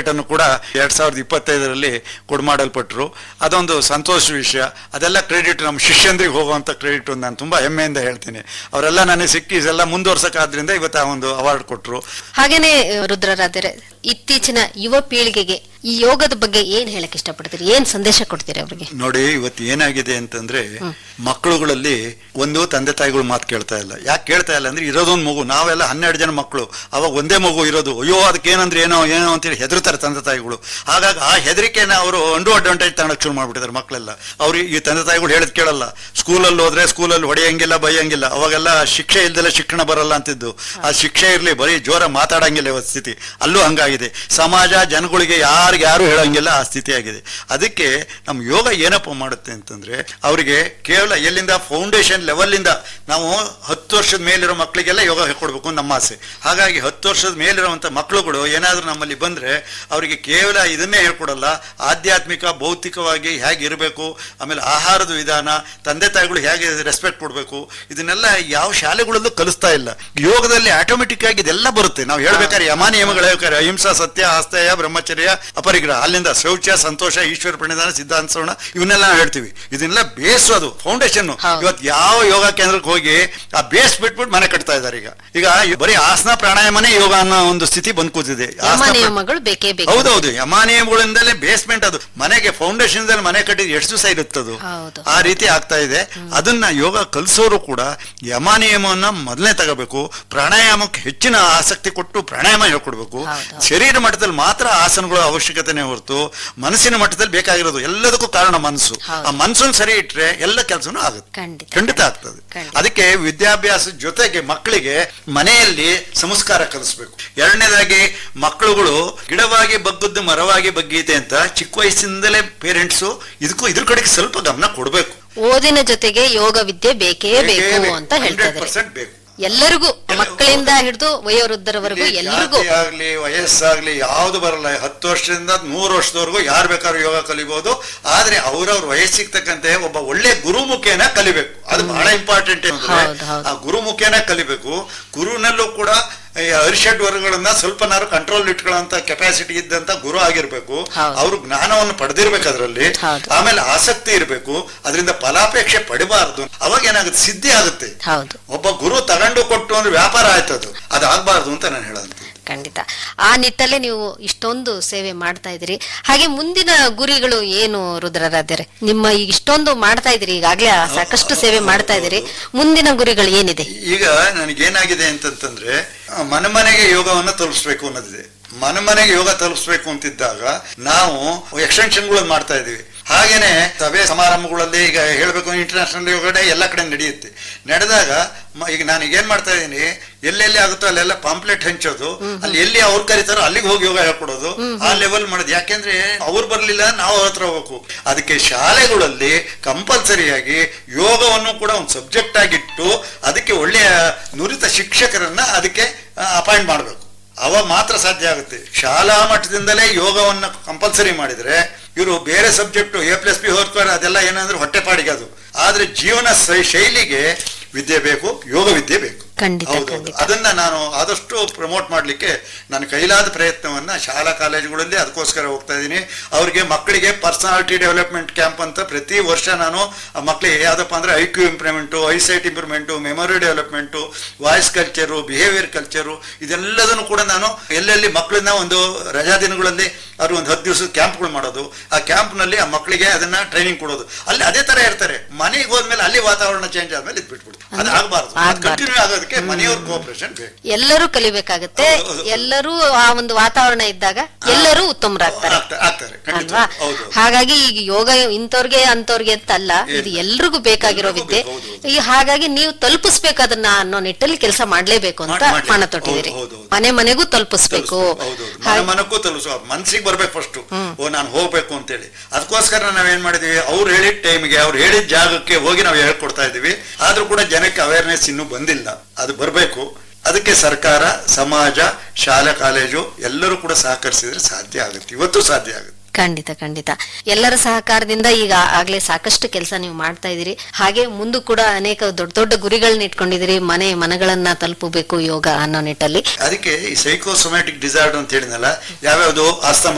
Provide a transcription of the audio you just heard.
Certificate ಅನ್ನು ಕೂಡ ಎರಡ್ ಸಾವಿರದ ಇಪ್ಪತ್ತೈದರಲ್ಲಿ ಕೊಡ್ಮಾಡಲ್ಪಟ್ರು ಅದೊಂದು ಸಂತೋಷ ವಿಷಯ ಅದೆಲ್ಲ ಕ್ರೆಡಿಟ್ ನಮ್ಮ ಶಿಷ್ಯಂದ್ರಿಗೆ ಹೋಗುವಂತ ಕ್ರೆಡಿಟ್ ನಾನು ತುಂಬಾ ಹೆಮ್ಮೆಯಿಂದ ಹೇಳ್ತೀನಿ ಅವರೆಲ್ಲ ನನಗೆ ಸಿಕ್ಕಿ ಇದೆಲ್ಲ ಮುಂದುವರ್ಸಕ್ಕಾದ್ರಿಂದ ಇವತ್ತು ಆ ಒಂದು ಅವಾರ್ಡ್ ಕೊಟ್ಟರು ಹಾಗೇನೆ ರುದ್ರರಾದರೆ ಇತ್ತೀಚಿನ ಯುವ ಪೀಳಿಗೆಗೆ ಈ ಯೋಗದ ಬಗ್ಗೆ ಏನ್ ಹೇಳಕ್ ಇಷ್ಟಪಡ್ತೀರಿ ಏನ್ ಸಂದೇಶ ಕೊಡ್ತೀರಿ ಅವ್ರಿಗೆ ನೋಡಿ ಇವತ್ತು ಏನಾಗಿದೆ ಅಂತಂದ್ರೆ ಮಕ್ಕಳುಗಳಲ್ಲಿ ಒಂದು ತಂದೆ ತಾಯಿಗಳು ಮಾತು ಕೇಳ್ತಾ ಇಲ್ಲ ಯಾಕೆ ಕೇಳ್ತಾ ಇಲ್ಲ ಅಂದ್ರೆ ಇರೋದೊಂದು ಮಗು ನಾವೆಲ್ಲ ಹನ್ನೆರಡು ಜನ ಮಕ್ಕಳು ಅವಾಗ ಒಂದೇ ಮಗು ಇರೋದು ಅಯ್ಯೋ ಅದಕ್ಕೆ ಏನಂದ್ರೆ ಏನೋ ಏನೋ ಅಂತೇಳಿ ಹೆದರ್ತಾರೆ ತಂದೆ ತಾಯಿಗಳು ಹಾಗಾಗಿ ಆ ಹೆದರಿಕೆನ ಅವರು ಅಂಡು ಅಡ್ವಾಂಟೇಜ್ ತಗೊಳಕ್ ಶುರು ಮಾಡ್ಬಿಟ್ಟಿದ್ದಾರೆ ಮಕ್ಕಳೆಲ್ಲ ಅವ್ರು ಈ ತಂದೆ ತಾಯಿಗಳು ಹೇಳದ್ ಕೇಳಲ್ಲ ಸ್ಕೂಲಲ್ಲಿ ಹೋದ್ರೆ ಸ್ಕೂಲಲ್ಲಿ ಹೊಡೆಯಂಗಿಲ್ಲ ಬೈಯಂಗಿಲ್ಲ ಅವಾಗೆಲ್ಲ ಶಿಕ್ಷೆ ಇಲ್ದಲೆ ಶಿಕ್ಷಣ ಬರಲ್ಲ ಅಂತಿದ್ದು ಆ ಶಿಕ್ಷೆ ಇರ್ಲಿ ಬರೀ ಜೋರ ಮಾತಾಡಂಗಿಲ್ಲ ಇವತ್ತು ಸ್ಥಿತಿ ಅಲ್ಲೂ ಹಂಗಾಗಿದೆ ಸಮಾಜ ಜನಗಳಿಗೆ ಯಾರಿಗೆ ಯಾರು ಹೇಳಂಗಿಲ್ಲ ಆ ಸ್ಥಿತಿ ಆಗಿದೆ ಅದಕ್ಕೆ ನಮ್ಮ ಯೋಗ ಏನಪ್ಪ ಮಾಡುತ್ತೆ ಅಂತಂದ್ರೆ ಅವರಿಗೆ ಕೇವಲ ಎಲ್ಲಿಂದ ಫೌಂಡೇಶನ್ ಲೆವೆಲ್ ಇಂದ ನಾವು ಹತ್ತು ವರ್ಷದ ಮೇಲಿರೋ ಮಕ್ಕಳಿಗೆಲ್ಲ ಯೋಗ ಹೇಳ್ಕೊಡ್ಬೇಕು ನಮ್ಮ ಆಸೆ ಹಾಗಾಗಿ ಹತ್ತು ವರ್ಷದ ಮೇಲಿರುವಂತ ಮಕ್ಕಳುಗಳು ಏನಾದ್ರೂ ನಮ್ಮಲ್ಲಿ ಬಂದ್ರೆ ಅವರಿಗೆ ಕೇವಲ ಇದನ್ನೇ ಹೇಳ್ಕೊಡಲ್ಲ ಆಧ್ಯಾತ್ಮಿಕ ಭೌತಿಕವಾಗಿ ಹೇಗೆ ಇರಬೇಕು ಆಮೇಲೆ ಆಹಾರದ ವಿಧಾನ ತಂದೆ ತಾಯಿಗಳು ಹೇಗೆ ರೆಸ್ಪೆಕ್ಟ್ ಕೊಡಬೇಕು ಇದನ್ನೆಲ್ಲ ಯಾವ ಶಾಲೆಗಳಲ್ಲೂ ಕಲಿಸ್ತಾ ಇಲ್ಲ ಯೋಗದಲ್ಲಿ ಆಟೋಮೆಟಿಕ್ ಆಗಿ ಇದೆಲ್ಲ ಬರುತ್ತೆ ನಾವು ಹೇಳ್ಬೇಕಾದ್ರೆ ಯಮ ನಿಯಮಗಳು ಹೇಳ್ಬೇಕಾದ್ರೆ ಅಹಿಂಸಾ ಸತ್ಯ ಆಸ್ತೇಯ ಬ್ರಹ್ಮಚರ್ಯ ಅಪರಿಗ್ರಹ ಅಲ್ಲಿಂದ ಶೌಚ ಸಂತೋಷ ಈಶ್ವರ ಪ್ರಣಿಧಾನ ಸಿದ್ಧಾಂತ ಶ್ರವಣ ಇವನ್ನೆಲ್ಲ ನಾವು ಹೇಳ್ತೀವಿ ಇದನ್ನೆಲ್ಲ ಬೇಸ್ ಅದು ಫೌಂಡೇಶನ್ ಹೌದು. ಇವತ್ತು ಯಾವ ಯೋಗ ಕೇಂದ್ರಕ್ಕೆ ಹೋಗಿ ಆ ಬೇಸ್ ಬಿಟ್ಬಿಟ್ಟು ಮನೆ ಕಟ್ತಾ ಇದ್ದಾರೆ ಈಗ ಈಗ ಬರೀ ಆಸನ ಪ್ರಾಣಾಯಾಮನೇ ಯೋಗ ಅನ್ನೋ ಒಂದು ಸ್ಥಿತಿ ಬಂದ್ ಕೂತಿದೆ ಯಮ ಆಸನ ಪ್ರ- ನಿಯಮಗಳು ಬೇಕೇ ಬೇಕು ಹೌದೌದು ಯಮಾನಿಯಮಗಳಿಂದಲೇ ಬೇಸ್ಮೆಂಟ್ ಅದು ಮನೆಗೆ ಫೌಂಡೇಶನ್ ಮನೆ ಕಟ್ಟಿದ್ ಎಷ್ಟು ದಿವಸ ಇರುತ್ತದು ಹೌದು. ಆ ರೀತಿ ಆಗ್ತಾ ಇದೆ ಅದನ್ನ ಯೋಗ ಕಲಿಸೋರು ಕೂಡ ಯಮಾನಿಯಮವನ್ನ ಮೊದಲನೇ ತಗೋಬೇಕು ಪ್ರಾಣಾಯಾಮಕ್ಕೆ ಹೆಚ್ಚಿನ ಆಸಕ್ತಿ ಕೊಟ್ಟು ಪ್ರಾಣಾಯಾಮ ಹೇಳ್ಕೊಡ್ಬೇಕು ಹೌದು. ಶರೀರ ಮಟ್ಟದಲ್ಲಿ ಮಾತ್ರ ಆಸನಗಳ ಅವಶ್ಯಕತೆನೇ ಹೊರತು ಮನಸ್ಸಿನ ಮಟ್ಟದಲ್ಲಿ ಬೇಕಾಗಿರೋದು ಎಲ್ಲದಕ್ಕೂ ಕಾರಣ ಮನಸ್ಸು ಹೌದು. ಆ ಮನಸ್ಸನ್ನು ಸರಿ ಇಟ್ರೆ ಎಲ್ಲ ಕೆಲಸನೂ ಆಗುತ್ತೆ ಖಂಡಿತ ಖಂಡಿತ ಆಗ್ತದೆ ಖಂಡಿತ. ಅದಕ್ಕೆ ವಿದ್ಯಾಭ್ಯಾಸದ ಜೊತೆಗೆ ಮಕ್ಕಳಿಗೆ ಮನೆಯಲ್ಲಿ ಸಂಸ್ಕಾರ ಕಲಿಸ್ಬೇಕು ಎರಡನೇದಾಗಿ ಮಕ್ಕಳುಗಳು ಗಿಡವಾಗಿ ಬಗ್ಗದ್ದು ಮರವಾಗಿ ಬಗ್ಗೀತೆ ಅಂತ ಚಿಕ್ಕ ವಯಸ್ಸಿಂದಲೇ ಪೇರೆಂಟ್ಸು ಇದಕ್ಕೂ ಇದ್ರ ಕಡೆಗೆ ಸ್ವಲ್ಪ ಗಮನ ಕೊಡಬೇಕು ಓದಿನ ಜೊತೆಗೆ ಯೋಗ ವಿದ್ಯೆ ಬೇಕೇ ಬೇಕು ಅಂತ ಹೇಳ್ತಾ ಇದ್ದಾರೆ ಬೇಕು ಎಲ್ಲರಿಗೂ ಮಕ್ಕಳಿಂದ ಹಿಡಿದು ವಯೋವೃದ್ಧರವರೆಗೂ ಇಲ್ಲಿ ಎಲ್ರಿಗೂ ಜಾತಿ ಆಗ್ಲಿ ವಯಸ್ಸಾಗ್ಲಿ ಯಾವ್ದು ಬರಲ್ಲ ಹತ್ತು ವರ್ಷದಿಂದ ನೂರು ವರ್ಷದವರೆಗೂ ಯಾರು ಬೇಕಾದ್ರೂ ಯೋಗ ಕಲಿಬಹುದು ಆದ್ರೆ ಅವ್ರವ್ರ ವಯಸ್ಸಿಗೆ ತಕ್ಕಂತೆ ಒಬ್ಬ ಒಳ್ಳೆ ಗುರು ಮುಖೇನ ಕಲಿಬೇಕು ಅದು ಬಹಳ ಇಂಪಾರ್ಟೆಂಟ್ ಅಂದ್ರೆ ಹೌದು, ಹೌದು. ಆ ಗುರು ಮುಖೇನ ಕಲಿಬೇಕು ಗುರುನಲ್ಲೂ ಕೂಡ ಈ ಅರಿಷಡ್ ವರ್ಗಗಳನ್ನ ಸ್ವಲ್ಪನಾರು ಕಂಟ್ರೋಲ್ ಇಟ್ಕೊಳ್ಳೋಂತ ಕೆಪಾಸಿಟಿ ಇದ್ದಂತ ಗುರು ಆಗಿರ್ಬೇಕು ಹೌದು. ಅವರು ಜ್ಞಾನವನ್ನು ಪಡೆದಿರ್ಬೇಕು ಅದರಲ್ಲಿ ಹೌದು. ಆಮೇಲೆ ಆಸಕ್ತಿ ಇರಬೇಕು ಅದರಿಂದ ಫಲಾಪೇಕ್ಷೆ ಪಡಿಬಾರ್ದು ಅವಾಗ ಏನಾಗುತ್ತೆ ಸಿದ್ಧಿ ಆಗುತ್ತೆ ಹೌದು ಒಬ್ಬ ಗುರು ತಗೊಂಡು ಕೊಟ್ಟು ಅಂದ್ರೆ ವ್ಯಾಪಾರ ಆಯ್ತದು ಅದು ಆಗ್ಬಾರ್ದು ಅಂತ ನಾನು ಹೇಳಂತ ಖಂಡಿತ ಆ ನಿಟ್ಟಲ್ಲೇ ನೀವು ಇಷ್ಟೊಂದು ಸೇವೆ ಮಾಡ್ತಾ ಇದ್ದೀರಿ ಹಾಗೆ ಮುಂದಿನ ಗುರಿಗಳು ಏನು ರುದ್ರರಾಧ್ಯರೆ ನಿಮ್ಮ ಈಗ ಇಷ್ಟೊಂದು ಮಾಡ್ತಾ ಇದ್ದೀರಿ ಈಗಾಗ್ಲೇ ಸಾಕಷ್ಟು ಸೇವೆ ಮಾಡ್ತಾ ಇದ್ದೀರಿ ಮುಂದಿನ ಗುರಿಗಳು ಏನಿದೆ ಈಗ ನನಗೇನಾಗಿದೆ ಅಂತಂತಂದ್ರೆ ಆ, ಮನೆ ಮನೆಗೆ ಯೋಗವನ್ನ ತಲುಪಿಸ್ಬೇಕು ಅನ್ನೋದಿದೆ ಮನೆ ಮನೆಗೆ ಯೋಗ ತಲುಪಿಸ್ಬೇಕು ಅಂತಿದ್ದಾಗ ನಾವು ಎಕ್ಸ್ಟೆನ್ಷನ್ಗಳನ್ನು ಮಾಡ್ತಾ ಇದೀವಿ ಹಾಗೇನೆ ಸಭೆ ಸಮಾರಂಭಗಳಲ್ಲಿ ಈಗ ಹೇಳ್ಬೇಕು ಇಂಟರ್ನ್ಯಾಷನಲ್ ಯೋಗ ಡೇ ಎಲ್ಲ ಕಡೆ ನಡೆಯುತ್ತೆ ನಡೆದಾಗ ಮ- ಈಗ ನಾನು ಈಗ ಏನ್ ಮಾಡ್ತಾ ಇದ್ದೀನಿ ಎಲ್ಲೆಲ್ಲಿ ಆಗುತ್ತೋ ಅಲ್ಲೆಲ್ಲ ಪಾಂಪ್ಲೆಟ್ ಹಂಚೋದು ಅಲ್ಲಿ ಎಲ್ಲಿ ಅವ್ರು ಕರೀತಾರೋ ಅಲ್ಲಿಗೆ ಹೋಗಿ ಯೋಗ ಹೇಳ್ಕೊಡೋದು ಆ ಲೆವೆಲ್ ಮಾಡೋದು ಯಾಕೆಂದ್ರೆ ಅವ್ರು ಬರ್ಲಿಲ್ಲ ನಾವು ಅವ್ರ ಹತ್ರ ಹೋಗ್ಬೇಕು ಅದಕ್ಕೆ ಶಾಲೆಗಳಲ್ಲಿ ಕಂಪಲ್ಸರಿಯಾಗಿ ಯೋಗವನ್ನು ಕೂಡ ಒಂದು ಸಬ್ಜೆಕ್ಟ್ ಆಗಿಟ್ಟು ಅದಕ್ಕೆ ಒಳ್ಳೆಯ ನುರಿತ ಶಿಕ್ಷಕರನ್ನ ಅದಕ್ಕೆ ಅಪಾಯಿಂಟ್ ಮಾಡಬೇಕು ಅವಾಗ ಮಾತ್ರ ಸಾಧ್ಯ ಆಗುತ್ತೆ ಶಾಲಾ ಮಟ್ಟದಿಂದಲೇ ಯೋಗವನ್ನ ಕಂಪಲ್ಸರಿ ಮಾಡಿದ್ರೆ ಇವರು ಬೇರೆ ಸಬ್ಜೆಕ್ಟ್ ಎ ಪ್ಲಸ್ ಬಿ ಹೋರ್ತಾರೆ ಅದೆಲ್ಲ ಏನಂದ್ರೆ ಹೊಟ್ಟೆಪಾಡಿಗೆ ಅದು ಆದ್ರೆ ಜೀವನ ಶೈ- ಶೈಲಿಗೆ ವಿದ್ಯೆ ಬೇಕು ಯೋಗ ವಿದ್ಯೆ ಬೇಕು ಖಂಡಿತ, ಹೌದು ಖಂಡಿತ. ಅದನ್ನ ನಾನು ಆದಷ್ಟು ಪ್ರಮೋಟ್ ಮಾಡ್ಲಿಕ್ಕೆ ನಾನು ಕೈಲಾದ ಪ್ರಯತ್ನವನ್ನ ಶಾಲಾ ಕಾಲೇಜುಗಳಲ್ಲಿ ಅದಕ್ಕೋಸ್ಕರ ಹೋಗ್ತಾ ಇದ್ದೀನಿ ಅವ್ರಿಗೆ ಮಕ್ಕಳಿಗೆ ಪರ್ಸನಾಲಿಟಿ ಡೆವಲಪ್ಮೆಂಟ್ ಕ್ಯಾಂಪ್ ಅಂತ ಪ್ರತಿ ವರ್ಷ ನಾನು ಆ ಮಕ್ಕಳಿಗೆ ಯಾವ್ದಪ್ಪ ಅಂದ್ರೆ I Q improvement eyesight improvement memory development voice culture behaviour culture ಇದೆಲ್ಲದನ್ನು ಕೂಡ ನಾನು ಎಲ್ಲೆಲ್ಲಿ ಮಕ್ಕಳನ್ನ ಒಂದು ರಜಾ ದಿನಗಳಲ್ಲಿ ಅವ್ರು ಒಂದು ಹತ್ತು ದಿವಸದ ಕ್ಯಾಂಪ್ಗಳು ಮಾಡೋದು ಆ ಕ್ಯಾಂಪ್ನಲ್ಲಿ ಆ ಮಕ್ಕಳಿಗೆ ಅದನ್ನ ಟ್ರೈನಿಂಗ್ ಕೊಡೋದು ಅಲ್ಲಿ ಅದೇ ತರ ಇರ್ತಾರೆ ಮನೆಗೆ ಹೋದ್ಮೇಲೆ ಅಲ್ಲಿ ವಾತಾವರಣ ಚೇಂಜ್ ಆದ್ಮೇಲೆ ಇದು ಬಿಟ್ಬಿಡು ಅದು ಆಗಬಾರ್ದು ಆಗ್ಬಾರ್ದು. ಕಂಟಿನ್ಯೂ ಆಗೋದಕ್ಕೆ ಮನೆಯವ್ರ ಕೋಆಪರೇಷನ್ ಬೇಕು ಎಲ್ಲರೂ ಕಲಿಬೇಕಾಗತ್ತೆ ಹೌದು, ಹೌದು. ಎಲ್ಲರೂ ಆ ಒಂದು ವಾತಾವರಣ ಇದ್ದಾಗ ಎಲ್ಲರೂ ಉತ್ತಮರಾಗ್ತಾರೆ ಆಗ್ತಾ- ಆಗ್ತಾರೆ ಖಂಡಿತ ಅಲ್ವಾ ಹೌದು ಹಾಗಾಗಿ ಈಗ ಯೋಗ ಇಂಥವ್ರಿಗೆ ಅಂತವ್ರಿಗೆ ಅಂತ ಅಲ್ಲ ಇದು ಇಲ್ಲ. ಎಲ್ರಿಗೂ ಬೇಕಾಗಿರೋ ಎಲ್ರಿಗೂ ವಿದ್ಯೆ ಬೇಕು, ಹೌದು, ಹೌದು. ಈ ಹಾಗಾಗಿ ನೀವು ತಲುಪಿಸ್ಬೇಕು ಅದನ್ನ ಅನ್ನೋ ನಿಟ್ಟಲ್ಲಿ ಕೆಲಸ ಮಾಡ್ಲೇಬೇಕು ಅಂತ ಮಾಡ್- ಮಾಡ್ಲೇಬೇಕು. ಪಣ ತೊಟ್ಟಿದ್ದೀರಿ ಹೌದು, ಹೌದು, ಹೌದು. ಮನೆ ಮನೆಗೂ ತಲುಪಿಸ್ಬೇಕು ಹೌದು ಮನೆ ಮನಕ್ಕೂ ತಲುಪಿಸುವ ಮನ್ಸಿಗೆ ಬರ್ಬೇಕು ಫಸ್ಟ್ ಓ ನಾನು ಹೋಗ್ಬೇಕು ಅಂತೇಳಿ ಅದಕ್ಕೋಸ್ಕರ ನಾವೇನ್ ಮಾಡಿದೀವಿ ಅವ್ರು ಹೇಳಿದ ಟೈಮ್ಗೆ ಅವ್ರು ಹೇಳಿದ ಜಾಗಕ್ಕೆ ಹೋಗಿ ನಾವು ಹೇಳ್ಕೊಡ್ತಾ ಇದೀವಿ ಆದ್ರೂ ಕೂಡ ಜನಕ್ಕೆ ಅವೇರ್ನೆಸ್ ಇನ್ನೂ ಬಂದಿಲ್ಲ ಅದು ಬರಬೇಕು ಅದಕ್ಕೆ ಸರ್ಕಾರ ಸಮಾಜ ಶಾಲಾ ಕಾಲೇಜು ಎಲ್ಲರೂ ಕೂಡ ಸಹಕರಿಸಿದ್ರೆ ಸಾಧ್ಯ ಆಗುತ್ತೆ ಇವತ್ತು ಸಾಧ್ಯ ಆಗುತ್ತೆ ಖಂಡಿತ ಖಂಡಿತ ಎಲ್ಲರ ಸಹಕಾರದಿಂದ ಈಗ ಆಗ್ಲೇ ಸಾಕಷ್ಟು ಕೆಲಸ ನೀವು ಮಾಡ್ತಾ ಇದೀರಿ ಹಾಗೆ ಮುಂದೂ ಕೂಡ ಅನೇಕ ದೊಡ್ಡ ದೊಡ್ಡ ಗುರಿಗಳನ್ನ ಇಟ್ಕೊಂಡಿದ್ದೀರಿ ಮನೆ ಮನಗಳನ್ನ ತಲುಪಬೇಕು ಯೋಗ ಅನ್ನೋ ನಿಟ್ಟಲ್ಲಿ ಅದಕ್ಕೆ ಈ ಸೈಕೋಸೊಮ್ಯಾಟಿಕ್ ಡಿಸಾರ್ಡರ್ ಅಂತ ಹೇಳಿದ್ನಲ್ಲ ಯಾವ್ಯಾವ್ದು ಆಸ್ತಮ